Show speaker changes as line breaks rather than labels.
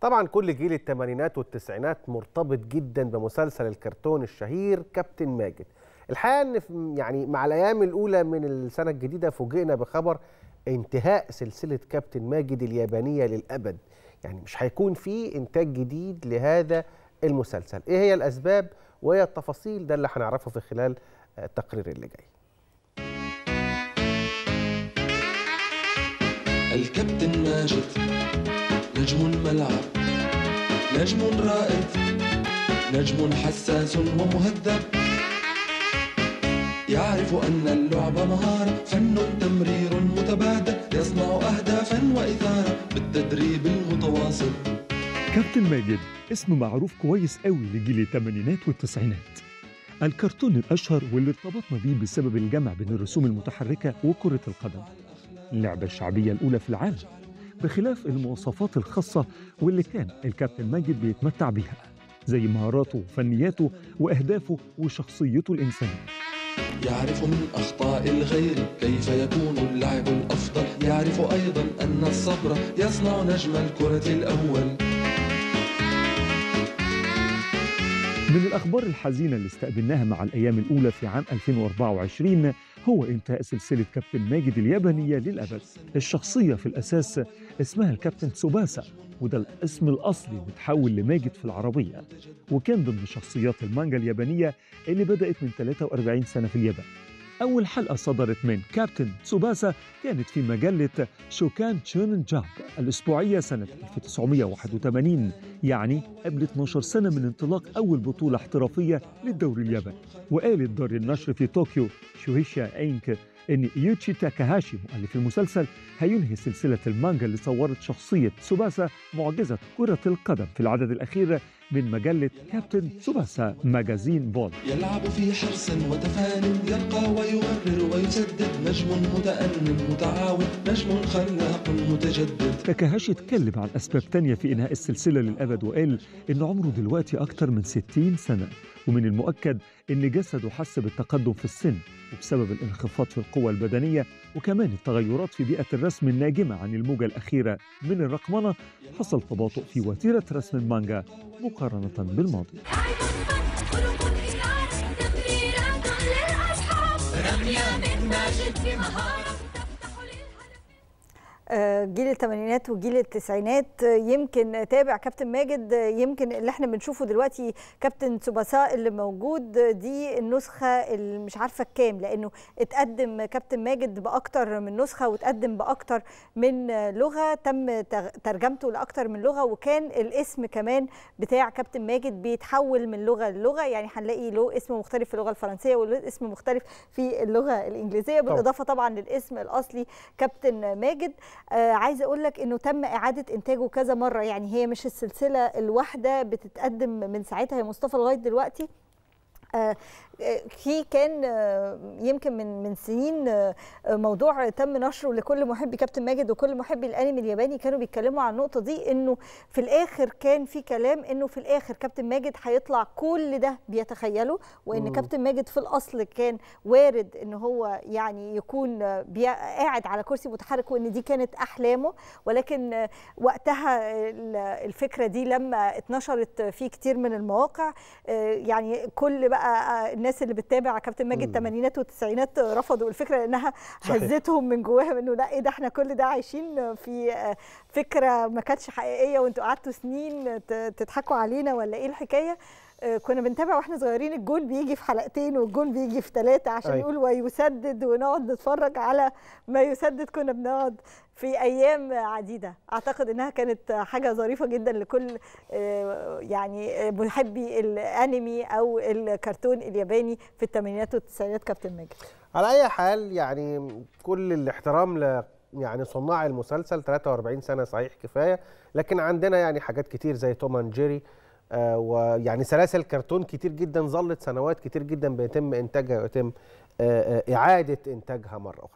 طبعا كل جيل الثمانينات والتسعينات مرتبط جدا بمسلسل الكرتون الشهير كابتن ماجد الحقيقه ان في- يعني مع الايام الاولى من السنه الجديده فوجئنا بخبر انتهاء سلسله كابتن ماجد اليابانيه للابد يعني مش هيكون في انتاج جديد لهذا المسلسل ايه هي الاسباب وهي التفاصيل ده اللي هنعرفه في خلال آه، التقرير اللي جاي
الكابتن ماجد نجم الملعب نجم رائد نجم حساس ومهذب يعرف أن اللعب مهارة فن تمرير متبادل يصنع أهدافا وإثارة بالتدريب المتواصل
كابتن ماجد اسم معروف كويس قوي لجيل الثمانينات والتسعينات الكرتون الأشهر واللي ارتبطنا بيه بسبب الجمع بين الرسوم المتحركة وكرة القدم اللعبة الشعبية الأولى في العالم بخلاف المواصفات الخاصة واللي كان الكابتن ماجد بيتمتع بيها زي مهاراته وفنياته وأهدافه وشخصيته الإنسانية
يعرف من أخطاء الغير كيف يكون اللعب الأفضل يعرف أيضا أن الصبر يصنع نجم الكرة الأول
من الأخبار الحزينة اللي استقبلناها مع الأيام الأولى في عام 2024 هو انتهاء سلسلة كابتن ماجد اليابانية للأبد الشخصية في الأساس اسمها الكابتن تسوباسا وده الاسم الأصلي متحول لماجد في العربية وكان ضمن شخصيات المانجا اليابانية اللي بدأت من 43 سنة في اليابان أول حلقة صدرت من كابتن تسوباسا كانت في مجلة شوكان تشونن جامب الأسبوعية سنة 1981 يعني قبل 12 سنة من انطلاق أول بطولة احترافية للدوري الياباني وقالت دار النشر في طوكيو شوهيشا إنك إن يوتشي تاكاهاشي مؤلف المسلسل هينهي سلسلة المانجا اللي صورت شخصية تسوباسا معجزة كرة القدم في العدد الأخير من مجلة كابتن تسوباسا ماجازين فول
يلعب في حرص وتفان يرقى ويمرر ويسدد نجم متأنن متعاون نجم خلاق متجدد
تاكاهاشي اتكلم عن أسباب تانية في إنهاء السلسلة للأبد وقال إن عمره دلوقتي أكتر من 60 سنة ومن المؤكد إن جسده حس بالتقدم في السن وبسبب الانخفاض في القوة البدنية وكمان التغيرات في بيئة الرسم الناجمة عن الموجة الأخيرة من الرقمنة حصل تباطؤ في وتيرة رسم المانجا مقارنة بالماضي
خلق الإيران تمريرات للأصحاب رمية من ماجد في مهارة تفتح للهدف
آه، جيل الثمانينات وجيل التسعينات آه، يمكن تابع كابتن ماجد آه، يمكن اللي احنا بنشوفه دلوقتي كابتن تسوباسا اللي موجود آه، دي النسخه اللي مش عارفه الكام لانه اتقدم كابتن ماجد باكتر من نسخه واتقدم باكتر من آه، لغه تم تغ- ترجمته لاكتر من لغه وكان الاسم كمان بتاع كابتن ماجد بيتحول من لغه للغه يعني هنلاقي له اسم مختلف في اللغه الفرنسيه وله اسم مختلف في اللغه الانجليزيه بالاضافه طبعا للاسم الاصلي كابتن ماجد آه عايزه اقول لك انه تم اعاده انتاجه كذا مره يعني هي مش السلسله الواحده بتتقدم من ساعتها يا مصطفى لغايه دلوقتي آه، آه، في كان آه، يمكن من من سنين آه، آه، موضوع تم نشره لكل محبي كابتن ماجد وكل محبي الانمي الياباني كانوا بيتكلموا عن النقطه دي انه في الاخر كان في كلام انه في الاخر كابتن ماجد هيطلع كل ده بيتخيله وان
مم.
كابتن ماجد في الاصل كان وارد ان هو يعني يكون آه، بي- قاعد على كرسي متحرك وان دي كانت احلامه ولكن آه، وقتها ال- الفكره دي لما اتنشرت في كتير من المواقع آه، يعني كل بقى آه، الناس اللي بتتابع كابتن ماجد
مم.
الثمانينات والتسعينات رفضوا الفكره لانها
صحيح.
هزتهم من جواهم انه لا ايه ده احنا كل ده عايشين في آه، فكره ما كانتش حقيقيه وانتوا قعدتوا سنين ت- تضحكوا علينا ولا ايه الحكايه آه، كنا بنتابع واحنا صغيرين الجون بيجي في حلقتين والجون بيجي في ثلاثه عشان
أيوة.
يقول ويسدد ونقعد نتفرج على ما يسدد كنا بنقعد في ايام عديده اعتقد انها كانت حاجه ظريفه جدا لكل آه، يعني محبي الانمي او الكرتون الياباني في الثمانينات والتسعينات كابتن ماجد
على اي حال يعني كل الاحترام ل يعني صناع المسلسل 43 سنه صحيح كفايه لكن عندنا يعني حاجات كتير زي توم اند جيري آه ويعني سلاسل كرتون كتير جدا ظلت سنوات كتير جدا بيتم انتاجها ويتم آه آه اعاده انتاجها مره اخرى